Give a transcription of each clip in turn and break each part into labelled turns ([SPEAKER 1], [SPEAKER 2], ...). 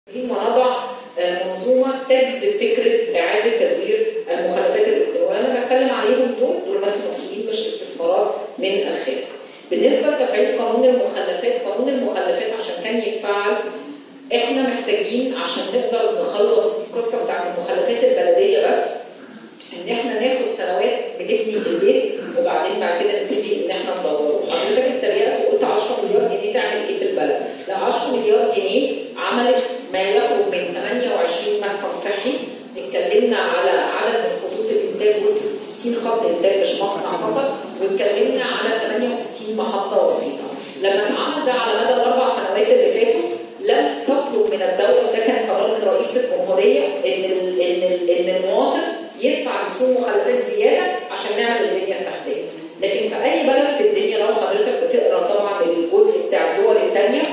[SPEAKER 1] لما نضع منظومه تجذب فكره اعاده تدوير المخلفات الالكترونيه وانا بتكلم عليهم دول دول ناس مصريين مش استثمارات من الخارج. بالنسبه لتفعيل قانون المخلفات قانون المخلفات عشان كان يتفعل احنا محتاجين عشان نقدر نخلص القصه بتاعت المخلفات البلديه بس ان احنا ناخد سنوات بنبني البيت وبعدين بعد كده نبتدي ان احنا ندوره حضرتك اتريقت وقلت 10 مليار جنيه تعمل ايه في البلد لا 10 مليار جنيه عملت ما يقرب من 28 مدخل صحي اتكلمنا على عدد من خطوط الانتاج وصلت 60 خط انتاج مش مصنع فقط واتكلمنا على 68 محطه وسيطه لما اتعمل ده على مدى الاربع سنوات اللي فاتوا لم تطلب من الدوله وده كان قرار من رئيس الجمهوريه ان ال ان ال ان المواطن يدفع رسوم مخلفات زياده عشان نعمل البنيه التحتيه. لكن في اي بلد في الدنيا لو حضرتك بتقرا طبعا الجزء بتاع الدول الثانيه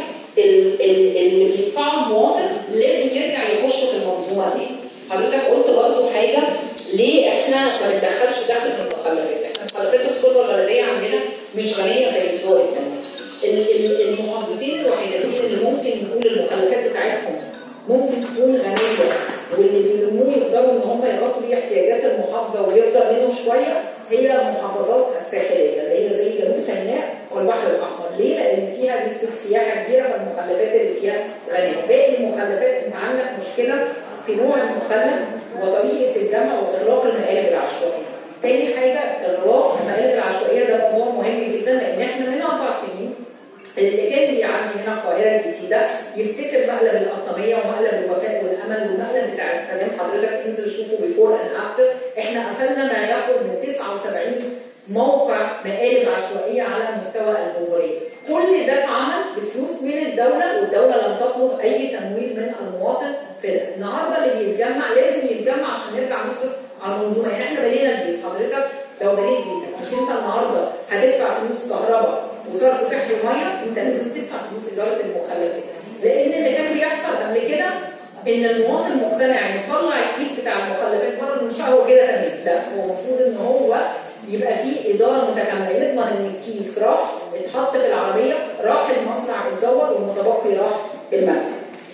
[SPEAKER 1] اللي بيدفعه المواطن لازم يرجع يخش في المنظومه دي. حضرتك قلت برضه حاجه ليه احنا ما بندخلش دخل من المخلفات؟ احنا مخلفات الثروه البلديه عندنا مش غنيه زي الدول الثانيه. المحافظتين الوحيدتين اللي ممكن نقول المخلفات بتاعتهم ممكن تكون غنيه واللي بيلموه يقدروا ان هم يغطوا بيه احتياجات المحافظه ويفضل منهم شويه هي المحافظات الساحليه اللي هي زي جنوب سيناء والبحر الاحمر، ليه؟ لان فيها نسبه سياحه كبيره فالمخلفات اللي فيها غنيه، باقي المخلفات انت عندك مشكله في نوع المخلف وطريقه الجمع واغراق المقالب العشوائيه. تاني حاجه اغراق المقالب العشوائيه ده موضوع مهم جدا لان احنا من اربع سنين اللي كان بيعدي من القاهره الجديده يفتكر مقلب القطاميه ومقلب الوفاء والامل والمقلب بتاع السلام حضرتك انزل شوفه بيفور اند افتر احنا قفلنا ما يقرب من 79 موقع مقالب عشوائيه على مستوى الجمهوريه كل ده اتعمل بفلوس من الدوله والدوله لم تطلب اي تمويل من المواطن في ده النهارده اللي بيتجمع لازم يتجمع عشان نرجع نصرف على المنظومه يعني احنا بنينا البيت حضرتك لو بنيت بيتك مش انت النهارده هتدفع فلوس كهرباء وصرف صحي وميه انت لازم تدفع فلوس اداره المخلفات لان اللي كان بيحصل قبل كده ان المواطن مقتنع انه يطلع الكيس بتاع المخلفات بره المنشاه هو كده تمام لا هو المفروض ان هو يبقى فيه اداره متكامله يضمن ان الكيس راح اتحط في العربيه راح المصنع اتدور والمتبقي راح المنفذ.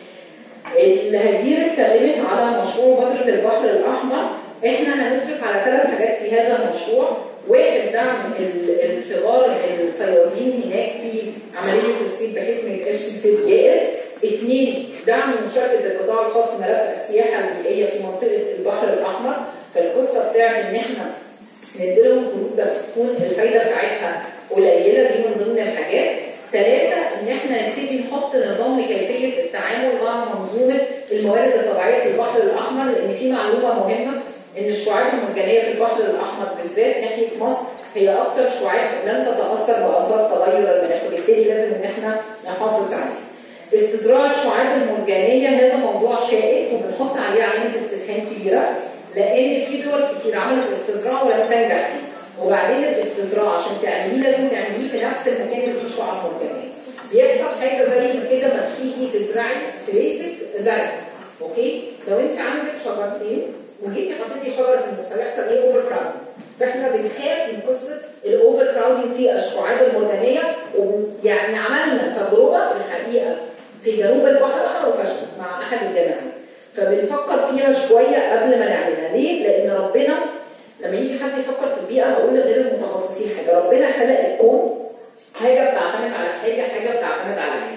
[SPEAKER 1] الهدير اتكلمت على مشروع بتراء البحر الاحمر احنا هنصرف على ثلاث حاجات في هذا المشروع واحد دعم الصغار الصيادين هناك في عمليه الصيد بحيث ما يبقاش صيد جائر. اثنين دعم مشاركه القطاع الخاص في ملف السياحه البيئيه في منطقه البحر الاحمر فالقصه بتاعت ان احنا نديلهم قروض بس تكون الفايده بتاعتها قليله دي من ضمن الحاجات. ثلاثه ان احنا نبتدي نحط نظام لكيفيه التعامل مع منظومه الموارد الطبيعيه في البحر الاحمر لان في معلومه مهمه ان الشعاب المرجانيه في البحر الاحمر بالذات ناحيه مصر هي اكثر شعاب لن تتاثر باثار تغير المناخ وبالتالي لازم ان احنا نحافظ عليها. استزراع الشعاب المرجانيه هذا موضوع شائك وبنحط عليه علامه استفهام كبيره لان في دول كتير عملت استزراع ولم تنجح فيه. وبعدين الاستزراع عشان تعمليه لازم تعمليه في نفس المكان اللي فيه شعاب مرجانيه. بيحصل حاجه زي ما كده ما تيجي تزرعي في بيتك زرع اوكي؟ لو انت عندك شجرتين وجيتي حطيتي شجره في النص هيحصل ايه اوفر كراودنج فاحنا بنخاف من قصه الاوفر كراودنج في الشعاب المرجانيه ويعني عملنا تجربه الحقيقه في جنوب البحر الاحمر وفشلت مع احد الجامعات فبنفكر فيها شويه قبل ما نعملها ليه؟ لان ربنا لما يجي حد يفكر في البيئه هقول لغير المتخصصين حاجه ربنا خلق الكون حاجه بتعتمد على حاجه حاجه بتعتمد على حاجه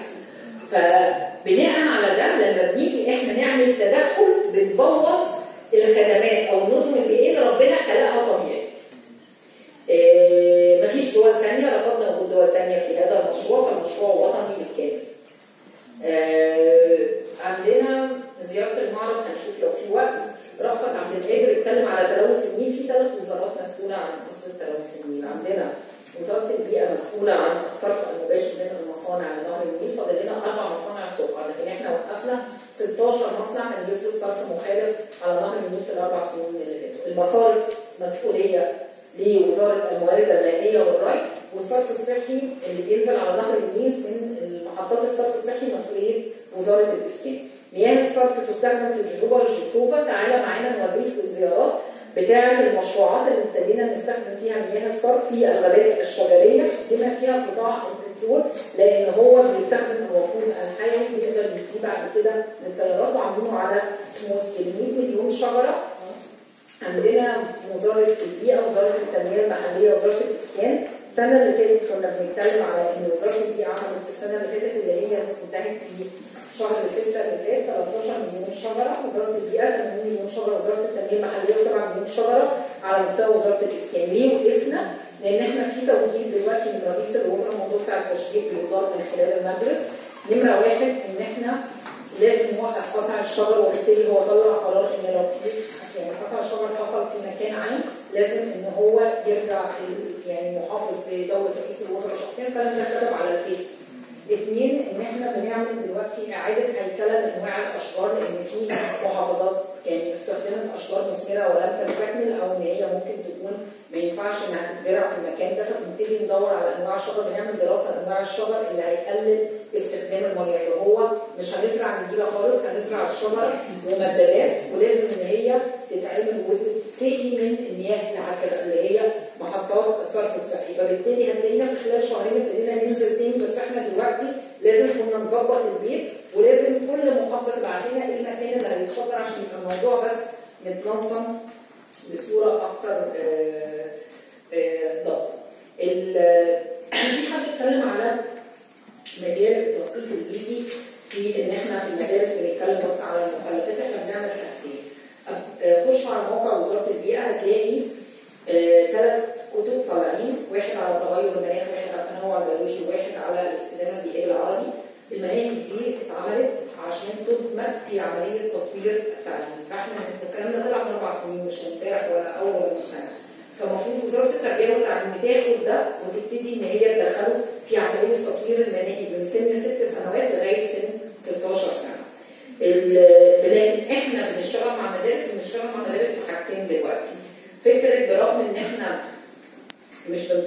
[SPEAKER 1] فبناء على ده لما بنيجي احنا نعمل تدخل بنبوظ الخدمات او النظم البيئيه اللي ربنا خلقها طبيعي. إيه مفيش دول ثانيه رفضنا وجود دول ثانيه في هذا المشروع فالمشروع وطني بالكامل. إيه عندنا زياره المعرض هنشوف لو في وقت رأفت عبد القادر اتكلم على تلوث النيل في ثلاث وزارات مسؤوله عن قصه تلوث النيل عندنا وزاره البيئه مسؤوله عن الصرف المباشر من المصانع لنهر النيل فاضل لنا اربع مصانع سكر لكن احنا وقفنا 16 مصنع كان بيصرف صرف مخالف على نهر النيل في الاربع سنين اللي فاتوا. المصارف مسؤوليه لوزاره الموارد المائيه والري والصرف الصحي اللي بينزل على نهر النيل من محطات الصرف الصحي مسؤوليه وزاره الاسكان. مياه الصرف تستخدم في الجوبه والشطوفه تعالى معانا نوريك الزيارات بتاعه المشروعات اللي ابتدينا نستخدم فيها مياه الصرف في الغابات الشجريه بما فيها قطاع الدكتور لان هو بيستخدم الوقود الحيوي بيقدر يديه بعد كده للطيارات وعاملينه على سمول سكيل 100 مليون شجره عندنا وزاره البيئه وزاره التنميه المحليه وزاره الاسكان السنه اللي فاتت كنا بنتكلم على ان وزاره البيئه عملت السنه اللي فاتت اللي هي انتهت في شهر 6 اللي فات 13 مليون شجره وزاره البيئه 8 مليون شجره وزاره التنميه المحليه 7 مليون شجره على مستوى وزاره الاسكان ليه وقفنا؟ لان احنا في توجيه دلوقتي من رئيس الوزراء الموضوع بتاع التشجيع بيدار من خلال المجلس نمره واحد ان احنا لازم نوقف قطع الشجر وبالتالي هو طلع قرار ان لو في يعني قطع الشجر حصل في مكان عام لازم ان هو يرجع يعني محافظ لدوله رئيس الوزراء شخصيا فلم ده كتب على الفيس. اثنين ان احنا بنعمل دلوقتي اعاده هيكله لانواع الاشجار لان في محافظات يعني استخدمت اشجار مثمره ولم تستكمل او ان هي ممكن تكون ما ينفعش انها تتزرع في المكان ده فبنبتدي ندور على انواع الشجر بنعمل دراسه لانواع الشجر اللي هيقلل استخدام الميه اللي هو مش هنزرع نجيله خالص هنزرع الشجر ومدادات ولازم ان هي تتعمل وتتسقي من المياه العكره اللي هي محطات الصرف الصحي فبالتالي هتلاقينا في خلال شهرين ابتدينا ننزل تاني بس احنا دلوقتي لازم كنا نظبط البيت ولازم كل محافظه تبعت لنا ايه المكان اللي هيتشجر عشان يبقى الموضوع بس متنظم بصوره اكثر ضغط. في حد اتكلم على مجال التثقيف البيئي في ان احنا في المدارس بنتكلم بس على المخلفات احنا بنعمل حاجتين. خش على موقع وزاره البيئه هتلاقي ثلاث كتب طالعين واحد على تغير المناخ واحد على التنوع البيولوجي وواحد على الاستدامه البيئيه بالعربي. المناهج دي اتعملت عشان تدمج في عمليه تطوير التعليم فاحنا الكلام ده طلع من اربع سنين مش امبارح ولا اول ولا سنه. فالمفروض وزاره التربيه والتعليم بتاخد ده وتبتدي ان هي تدخله في عمليه تطوير المناهج من سن ست سنوات لغايه سن 16 سنه. لكن احنا بنشتغل مع مدارس بنشتغل مع مدارس في حاجتين دلوقتي. فكره برغم ان احنا مش